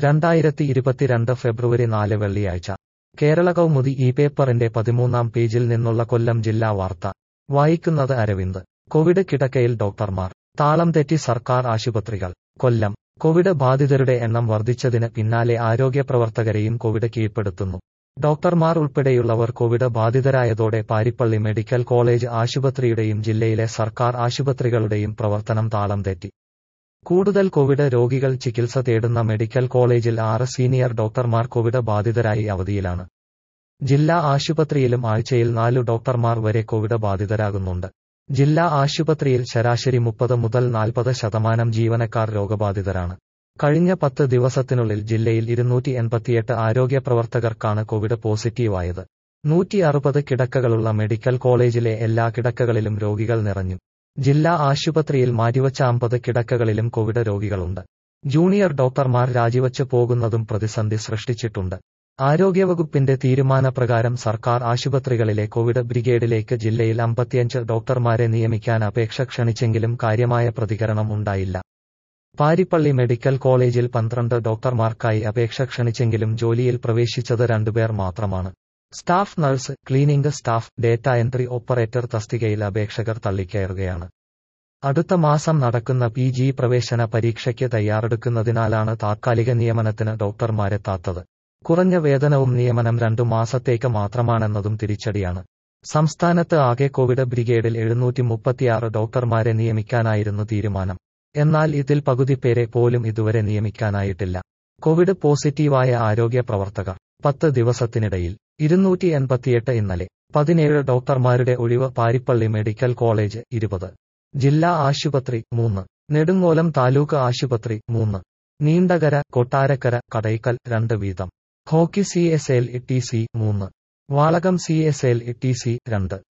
രണ്ടായിരത്തി ഇരുപത്തിരണ്ട് ഫെബ്രുവരി നാല് വെള്ളിയാഴ്ച കേരള കൗമുദി ഈ പേപ്പറിന്റെ പതിമൂന്നാം പേജിൽ നിന്നുള്ള കൊല്ലം ജില്ലാ വാർത്ത വായിക്കുന്നത് അരവിന്ദ് കോവിഡ് കിടക്കയിൽ ഡോക്ടർമാർ താളം തെറ്റി സർക്കാർ ആശുപത്രികൾ കൊല്ലം കോവിഡ് ബാധിതരുടെ എണ്ണം വർദ്ധിച്ചതിന് പിന്നാലെ ആരോഗ്യപ്രവർത്തകരെയും കോവിഡ് കീഴ്പ്പെടുത്തുന്നു ഡോക്ടർമാർ ഉൾപ്പെടെയുള്ളവർ കോവിഡ് ബാധിതരായതോടെ പാരിപ്പള്ളി മെഡിക്കൽ കോളേജ് ആശുപത്രിയുടെയും ജില്ലയിലെ സർക്കാർ ആശുപത്രികളുടെയും പ്രവർത്തനം താളം തെറ്റി കൂടുതൽ കോവിഡ് രോഗികൾ ചികിത്സ തേടുന്ന മെഡിക്കൽ കോളേജിൽ ആറ് സീനിയർ ഡോക്ടർമാർ കോവിഡ് ബാധിതരായി അവധിയിലാണ് ജില്ലാ ആശുപത്രിയിലും ആഴ്ചയിൽ നാലു ഡോക്ടർമാർ വരെ കോവിഡ് ബാധിതരാകുന്നുണ്ട് ജില്ലാ ആശുപത്രിയിൽ ശരാശരി മുപ്പത് മുതൽ നാൽപ്പത് ശതമാനം ജീവനക്കാർ രോഗബാധിതരാണ് കഴിഞ്ഞ പത്ത് ദിവസത്തിനുള്ളിൽ ജില്ലയിൽ ഇരുന്നൂറ്റി എൺപത്തിയെട്ട് ആരോഗ്യ പ്രവർത്തകർക്കാണ് കോവിഡ് പോസിറ്റീവായത് നൂറ്റി അറുപത് കിടക്കകളുള്ള മെഡിക്കൽ കോളേജിലെ എല്ലാ കിടക്കകളിലും രോഗികൾ നിറഞ്ഞു ജില്ലാ ആശുപത്രിയിൽ മാറ്റിവച്ച അമ്പത് കിടക്കകളിലും കോവിഡ് രോഗികളുണ്ട് ജൂനിയർ ഡോക്ടർമാർ രാജിവച്ച് പോകുന്നതും പ്രതിസന്ധി സൃഷ്ടിച്ചിട്ടുണ്ട് ആരോഗ്യവകുപ്പിന്റെ തീരുമാനപ്രകാരം സർക്കാർ ആശുപത്രികളിലെ കോവിഡ് ബ്രിഗേഡിലേക്ക് ജില്ലയിൽ അമ്പത്തിയഞ്ച് ഡോക്ടർമാരെ നിയമിക്കാൻ അപേക്ഷ ക്ഷണിച്ചെങ്കിലും കാര്യമായ പ്രതികരണം ഉണ്ടായില്ല പാരിപ്പള്ളി മെഡിക്കൽ കോളേജിൽ പന്ത്രണ്ട് ഡോക്ടർമാർക്കായി അപേക്ഷ ക്ഷണിച്ചെങ്കിലും ജോലിയിൽ പ്രവേശിച്ചത് രണ്ടുപേർ മാത്രമാണ് staff nurse cleaning staff data entry operator തസ്തികയിൽ അപേക്ഷകർ തള്ളിക്കയറുകയാണ് അടുത്ത മാസം നടക്കുന്ന പി ജി പ്രവേശന പരീക്ഷയ്ക്ക് തയ്യാറെടുക്കുന്നതിനാലാണ് താത്കാലിക നിയമനത്തിന് ഡോക്ടർമാരെത്താത്തത് കുറഞ്ഞ വേതനവും നിയമനം രണ്ടു മാസത്തേക്ക് മാത്രമാണെന്നതും തിരിച്ചടിയാണ് സംസ്ഥാനത്ത് ആകെ കോവിഡ് ബ്രിഗേഡിൽ എഴുന്നൂറ്റി മുപ്പത്തിയാറ് ഡോക്ടർമാരെ നിയമിക്കാനായിരുന്നു തീരുമാനം എന്നാൽ ഇതിൽ പകുതി പേരെ പോലും ഇതുവരെ നിയമിക്കാനായിട്ടില്ല കോവിഡ് പോസിറ്റീവായ ആരോഗ്യ പ്രവർത്തകർ പത്ത് ദിവസത്തിനിടയിൽ ഇരുന്നൂറ്റി എൺപത്തിയെട്ട് ഇന്നലെ പതിനേഴ് ഡോക്ടർമാരുടെ ഒഴിവ് പാരിപ്പള്ളി മെഡിക്കൽ കോളേജ് ഇരുപത് ജില്ലാ ആശുപത്രി മൂന്ന് നെടുങ്ങോലം താലൂക്ക് ആശുപത്രി മൂന്ന് നീണ്ടകര കൊട്ടാരക്കര കടയ്ക്കൽ രണ്ട് വീതം hockey C S L T C മൂന്ന് Valakam C S L T C രണ്ട്